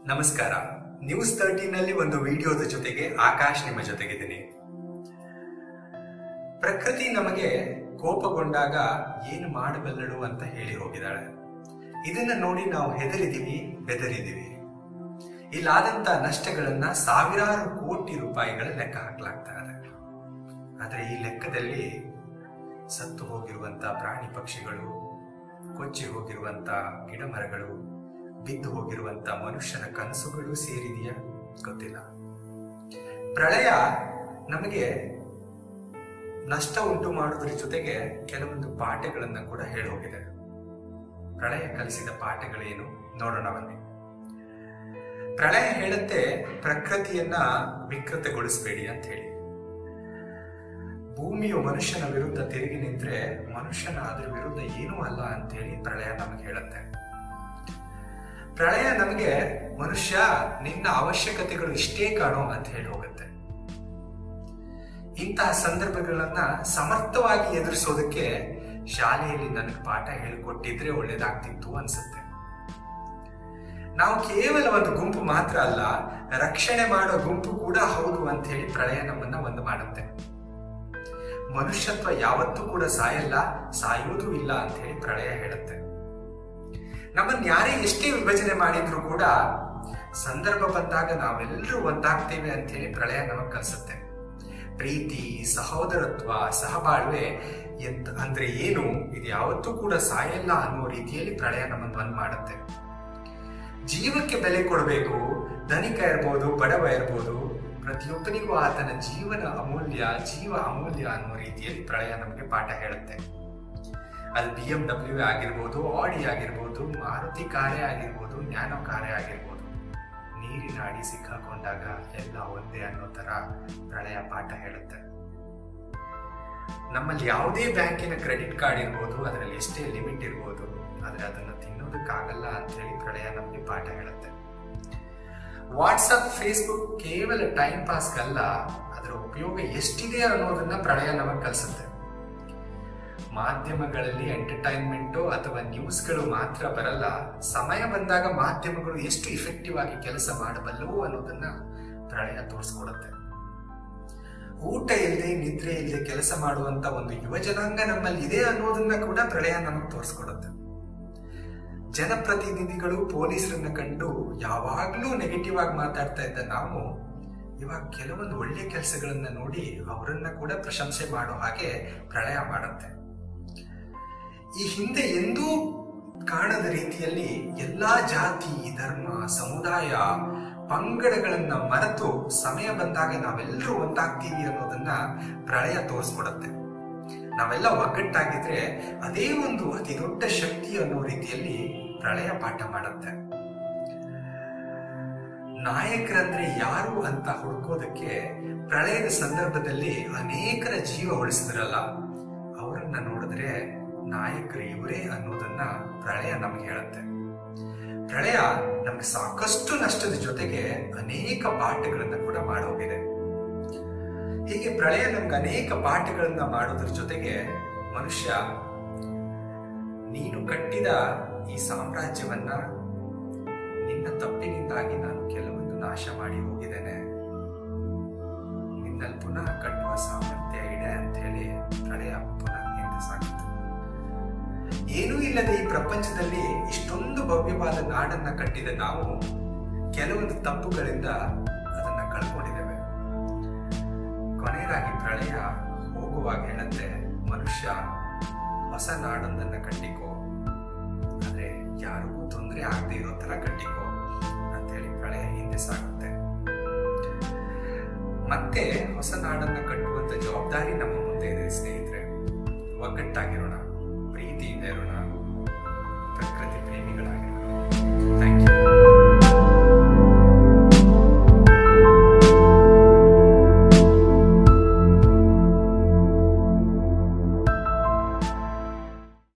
ನಮಸ್ಕಾರ ನ್ಯೂಸ್ ತರ್ಟೀನಲ್ಲಿ ಒಂದು ವಿಡಿಯೋದ ಜೊತೆಗೆ ಆಕಾಶ್ ನಿಮ್ಮ ಜೊತೆಗಿದ್ದೀನಿ ಪ್ರಕೃತಿ ನಮಗೆ ಕೋಪಗೊಂಡಾಗ ಏನು ಮಾಡಬಲ್ಲಳು ಅಂತ ಹೇಳಿ ಹೋಗಿದ್ದಾಳೆ ಇದನ್ನ ನೋಡಿ ನಾವು ಹೆದರಿದೀವಿ ಬೆದರಿದೀವಿ ಇಲ್ಲಾದಂತ ನಷ್ಟಗಳನ್ನ ಸಾವಿರಾರು ಕೋಟಿ ರೂಪಾಯಿಗಳ ಲೆಕ್ಕ ಹಾಕಲಾಗ್ತಾ ಇದೆ ಆದ್ರೆ ಈ ಲೆಕ್ಕದಲ್ಲಿ ಸತ್ತು ಹೋಗಿರುವಂತ ಪ್ರಾಣಿ ಪಕ್ಷಿಗಳು ಕೊಚ್ಚಿ ಹೋಗಿರುವಂತ ಗಿಡ ಮರಗಳು ಬಿದ್ದು ಹೋಗಿರುವಂತ ಮನುಷ್ಯನ ಕನಸುಗಳು ಸೇರಿದೆಯಾ ಗೊತ್ತಿಲ್ಲ ಪ್ರಳಯ ನಮಗೆ ನಷ್ಟ ಉಂಟು ಮಾಡುವುದರ ಜೊತೆಗೆ ಕೆಲವೊಂದು ಪಾಠಗಳನ್ನ ಕೂಡ ಹೇಳಿ ಹೋಗಿದೆ ಪ್ರಳಯ ಕಲಿಸಿದ ಪಾಠಗಳೇನು ನೋಡೋಣ ಬನ್ನಿ ಪ್ರಳಯ ಹೇಳುತ್ತೆ ಪ್ರಕೃತಿಯನ್ನ ವಿಕೃತಗೊಳಿಸಬೇಡಿ ಅಂತ ಹೇಳಿ ಭೂಮಿಯು ಮನುಷ್ಯನ ವಿರುದ್ಧ ತಿರುಗಿ ನಿಂತ್ರೆ ಮನುಷ್ಯನ ಅದ್ರ ವಿರುದ್ಧ ಏನೂ ಅಲ್ಲ ಅಂತ ಹೇಳಿ ಪ್ರಳಯ ನಮಗೆ ಹೇಳುತ್ತೆ ಪ್ರಳಯ ನಮಗೆ ಮನುಷ್ಯ ನಿನ್ನ ಅವಶ್ಯಕತೆಗಳು ಇಷ್ಟೇ ಕಾಣೋ ಅಂತ ಹೇಳಿ ಹೋಗುತ್ತೆ ಇಂತಹ ಸಂದರ್ಭಗಳನ್ನ ಸಮರ್ಥವಾಗಿ ಎದುರಿಸೋದಕ್ಕೆ ಶಾಲೆಯಲ್ಲಿ ನನಗೆ ಪಾಠ ಹೇಳಿಕೊಟ್ಟಿದ್ರೆ ಒಳ್ಳೇದಾಗ್ತಿತ್ತು ಅನ್ಸುತ್ತೆ ನಾವು ಕೇವಲ ಒಂದು ಗುಂಪು ಮಾತ್ರ ಅಲ್ಲ ರಕ್ಷಣೆ ಮಾಡೋ ಗುಂಪು ಕೂಡ ಹೌದು ಅಂತ ಹೇಳಿ ಪ್ರಳಯ ನಮ್ಮನ್ನ ಒಂದು ಮಾಡುತ್ತೆ ಮನುಷ್ಯತ್ವ ಯಾವತ್ತೂ ಕೂಡ ಸಾಯಲ್ಲ ಸಾಯುವುದೂ ಇಲ್ಲ ಅಂತ ಹೇಳಿ ಪ್ರಳಯ ಹೇಳುತ್ತೆ ನಮ್ಮನ್ನ ಯಾರೇ ಎಷ್ಟೇ ವಿಭಜನೆ ಮಾಡಿದ್ರು ಕೂಡ ಸಂದರ್ಭ ಬಂದಾಗ ನಾವೆಲ್ಲರೂ ಒಂದಾಗ್ತೇವೆ ಅಂತ ಹೇಳಿ ಪ್ರಳಯ ನಮಗ್ ಕಲಿಸುತ್ತೆ ಪ್ರೀತಿ ಸಹೋದರತ್ವ ಸಹಬಾಳ್ವೆ ಎಂತ ಅಂದ್ರೆ ಏನು ಇದು ಯಾವತ್ತೂ ಕೂಡ ಸಾಯಲ್ಲ ಅನ್ನೋ ರೀತಿಯಲ್ಲಿ ಪ್ರಳಯ ನಮ್ಮನ್ನು ಒಂದ್ ಮಾಡುತ್ತೆ ಜೀವಕ್ಕೆ ಬೆಲೆ ಕೊಡಬೇಕು ಧನಿಕ ಇರ್ಬೋದು ಬಡವ ಇರ್ಬೋದು ಪ್ರತಿಯೊಬ್ಬನಿಗೂ ಆತನ ಜೀವನ ಅಮೂಲ್ಯ ಜೀವ ಅಮೂಲ್ಯ ಅನ್ನೋ ರೀತಿಯಲ್ಲಿ ಪ್ರಳಯ ನಮಗೆ ಪಾಠ ಹೇಳುತ್ತೆ ಅದು ಬಿ ಎಂ ಡಬ್ಲ್ಯೂ ಆಗಿರ್ಬೋದು ಆಡಿ ಆಗಿರ್ಬೋದು ಮಾರುತಿ ಕಾರ್ಯ ಆಗಿರ್ಬೋದು ನ್ಯಾನೋ ಕಾರ್ಯ ಆಗಿರ್ಬೋದು ನೀರಿನ ಅಡಿ ಸಿಕ್ಕಾಕೊಂಡಾಗ ಎಲ್ಲ ಒಂದೇ ಅನ್ನೋ ತರ ಪ್ರಳಯ ಪಾಠ ಹೇಳುತ್ತೆ ನಮ್ಮಲ್ಲಿ ಯಾವುದೇ ಬ್ಯಾಂಕಿನ ಕ್ರೆಡಿಟ್ ಕಾರ್ಡ್ ಇರ್ಬೋದು ಅದರಲ್ಲಿ ಎಷ್ಟೇ ಲಿಮಿಟ್ ಇರ್ಬೋದು ಆದ್ರೆ ಅದನ್ನು ತಿನ್ನೋದಕ್ಕಾಗಲ್ಲ ಅಂತ ಹೇಳಿ ಪ್ರಳಯ ನಮಗೆ ಪಾಠ ಹೇಳುತ್ತೆ ವಾಟ್ಸಪ್ ಫೇಸ್ಬುಕ್ ಕೇವಲ ಟೈಮ್ ಪಾಸ್ಗಲ್ಲ ಅದರ ಉಪಯೋಗ ಎಷ್ಟಿದೆ ಅನ್ನೋದನ್ನ ಪ್ರಳಯ ನಮಗೆ ಕಲಿಸುತ್ತೆ ಮಾಧ್ಯಮಗಳಲ್ಲಿ ಎಂಟರ್ಟೈನ್ಮೆಂಟು ಅಥವಾ ನ್ಯೂಸ್ಗಳು ಮಾತ್ರ ಬರಲ್ಲ ಸಮಯ ಬಂದಾಗ ಮಾಧ್ಯಮಗಳು ಎಷ್ಟು ಇಫೆಕ್ಟಿವ್ ಆಗಿ ಕೆಲಸ ಮಾಡಬಲ್ಲವು ಅನ್ನೋದನ್ನ ಪ್ರಳಯ ತೋರಿಸ್ಕೊಡುತ್ತೆ ಊಟ ಇಲ್ಲದೆ ನಿದ್ರೆ ಇಲ್ಲದೆ ಕೆಲಸ ಮಾಡುವಂತ ಒಂದು ಯುವ ಜನಾಂಗ ನಮ್ಮಲ್ಲಿ ಇದೆ ಅನ್ನೋದನ್ನ ಕೂಡ ಪ್ರಳಯ ನಮಗೆ ತೋರಿಸ್ಕೊಡುತ್ತೆ ಜನಪ್ರತಿನಿಧಿಗಳು ಪೊಲೀಸರನ್ನ ಕಂಡು ಯಾವಾಗ್ಲೂ ನೆಗೆಟಿವ್ ಆಗಿ ಮಾತಾಡ್ತಾ ಇದ್ದ ನಾವು ಇವಾಗ ಕೆಲವೊಂದು ಒಳ್ಳೆ ಕೆಲಸಗಳನ್ನ ನೋಡಿ ಅವರನ್ನ ಕೂಡ ಪ್ರಶಂಸೆ ಮಾಡೋ ಹಾಗೆ ಪ್ರಳಯ ಮಾಡುತ್ತೆ ಈ ಹಿಂದೆ ಎಂದೂ ಕಾಣದ ರೀತಿಯಲ್ಲಿ ಎಲ್ಲಾ ಜಾತಿ ಧರ್ಮ ಸಮುದಾಯ ಪಂಗಡಗಳನ್ನ ಮರೆತು ಸಮಯ ಬಂದಾಗ ನಾವೆಲ್ಲರೂ ಒಂದಾಗ್ತೀವಿ ಅನ್ನೋದನ್ನ ಪ್ರಳಯ ತೋರಿಸ್ಕೊಡುತ್ತೆ ನಾವೆಲ್ಲ ಒಗ್ಗಟ್ಟಾಗಿದ್ರೆ ಅದೇ ಒಂದು ಅತಿ ದೊಡ್ಡ ಶಕ್ತಿ ಅನ್ನೋ ರೀತಿಯಲ್ಲಿ ಪ್ರಳಯ ಪಾಠ ಮಾಡುತ್ತೆ ನಾಯಕರಂದ್ರೆ ಯಾರು ಅಂತ ಹುಡುಕೋದಕ್ಕೆ ಪ್ರಳಯದ ಸಂದರ್ಭದಲ್ಲಿ ಅನೇಕರ ಜೀವ ಉಳಿಸಿದ್ರಲ್ಲ ಅವರನ್ನ ನೋಡಿದ್ರೆ ನಾಯಕರು ಇವರೇ ಅನ್ನೋದನ್ನ ಪ್ರಳಯ ನಮ್ಗೆ ಹೇಳುತ್ತೆ ಪ್ರಳಯ ನಮ್ಗೆ ಸಾಕಷ್ಟು ನಷ್ಟದ ಜೊತೆಗೆ ಅನೇಕ ಪಾಠಗಳನ್ನ ಕೂಡ ಮಾಡೋಗಿದೆ ಹೀಗೆ ಪ್ರಳಯ ನಮ್ಗೆ ಅನೇಕ ಪಾಠಗಳನ್ನ ಮಾಡೋದ್ರ ಜೊತೆಗೆ ಮನುಷ್ಯ ನೀನು ಕಟ್ಟಿದ ಈ ಸಾಮ್ರಾಜ್ಯವನ್ನ ನಿನ್ನ ತಪ್ಪಿನಿಂದಾಗಿ ನಾನು ಕೆಲವೊಂದು ನಾಶ ಮಾಡಿ ಹೋಗಿದ್ದೇನೆ ನಿನ್ನಲ್ಲಿ ಪುನಃ ಕಟ್ಟುವ ಸಾಮರ್ಥ್ಯ ಇದೆ ಅಂತ ಹೇಳಿ ಪ್ರಳಯ ಪುನಃ ಹಿಂದೆ ಸಾಗಿತು ಏನೂ ಇಲ್ಲದೆ ಈ ಪ್ರಪಂಚದಲ್ಲಿ ಇಷ್ಟೊಂದು ಭವ್ಯವಾದ ನಾಡನ್ನ ಕಟ್ಟಿದ ನಾವು ಕೆಲವೊಂದು ತಪ್ಪುಗಳಿಂದ ಅದನ್ನ ಕಳ್ಕೊಂಡಿದ್ದೇವೆ ಕೊನೆಯದಾಗಿ ಪ್ರಳಯ ಹೋಗುವಾಗ ಹೇಳಂತೆ ಮನುಷ್ಯ ಹೊಸ ನಾಡೊಂದನ್ನ ಕಟ್ಟಿಕೋ ಆದ್ರೆ ಯಾರಿಗೂ ತೊಂದರೆ ಆಗದೆ ಇರೋ ತರ ಕಟ್ಟಿಕೋ ಅಂತ ಹೇಳಿ ಪ್ರಳಯ ಹಿಂದೆ ಸಾಗುತ್ತೆ ಮತ್ತೆ ಹೊಸ ನಾಡನ್ನ ಕಟ್ಟುವಂತ ಜವಾಬ್ದಾರಿ ನಮ್ಮ ಮುಂದೆ ಇದೆ ಸ್ನೇಹಿತರೆ ಒಗ್ಗಟ್ಟಾಗಿರೋಣ ಪ್ರೀತಿಯಿಂದ ಇರೋಣ